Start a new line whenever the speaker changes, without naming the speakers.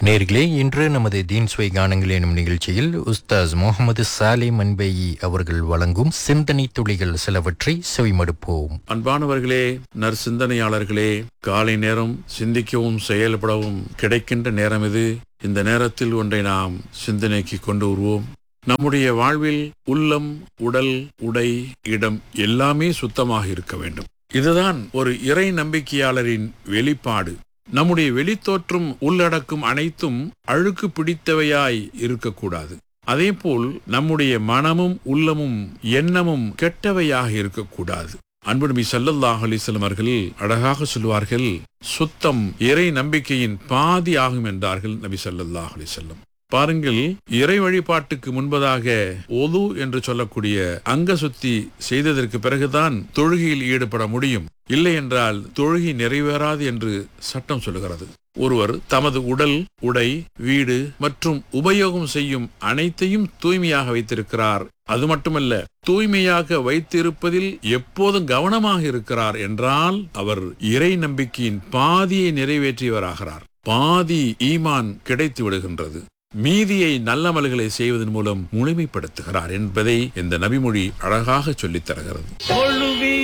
நேர்களே இன்று நமது தீன்ஸ்வை கானங்கள் எனும் நிகழ்ச்சியில் உஸ்தாஸ் முகமது சாலே மன்பேயி அவர்கள் வழங்கும் சிந்தனை துளிகள் சிலவற்றை செவிமடுப்போம்
அன்பானவர்களே நற்சிந்தனையாளர்களே காலை நேரம் சிந்திக்கவும் செயல்படவும் கிடைக்கின்ற நேரம் இது இந்த நேரத்தில் ஒன்றை நாம் சிந்தனைக்கு கொண்டு வருவோம் நம்முடைய வாழ்வில் உள்ளம் உடல் உடை இடம் எல்லாமே சுத்தமாக இருக்க வேண்டும் இதுதான் ஒரு இறை நம்பிக்கையாளரின் வெளிப்பாடு நம்முடைய வெளித்தோற்றும் உள்ளடக்கும் அனைத்தும் அழுக்கு பிடித்தவையாய் இருக்கக்கூடாது அதேபோல் நம்முடைய மனமும் உள்ளமும் எண்ணமும் கெட்டவையாக இருக்கக்கூடாது அன்பு நபி ஸல்லல்லாஹு அலைஹி வஸல்லம் அவர்கள் அழகாக சொல்வார்கள் சுத்தம் இறை நம்பிக்கையின் பாதி ஆகும் என்றார்கள் நபி ஸல்லல்லாஹு அலைஹி வஸல்லம் பாருங்கள் இறை வழிபாட்டுக்கு முன்பதாக ஒது என்று சொல்லக்கூடிய அங்க சுத்தி செய்ததற்கு பிறகுதான் தொழுகையில் ஈடுபட முடியும் இல்லை என்றால் தொழுகை நிறைவேறாது என்று சட்டம் சொல்லுகிறது ஒருவர் தமது உடல் உடை வீடு மற்றும் உபயோகம் செய்யும் அனைத்தையும் தூய்மையாக வைத்திருக்கிறார் அது மட்டுமல்ல தூய்மையாக வைத்திருப்பதில் எப்போதும் கவனமாக இருக்கிறார் என்றால் அவர் இறை நம்பிக்கையின் பாதியை நிறைவேற்றியவராகிறார் பாதி ஈமான் கிடைத்து விடுகின்றது மீதியை நல்லமல்களை செய்வதன் மூலம் முழுமைப்படுத்துகிறார் என்பதை இந்த நபிமொழி அழகாக சொல்லித் தருகிறது
தொழுவி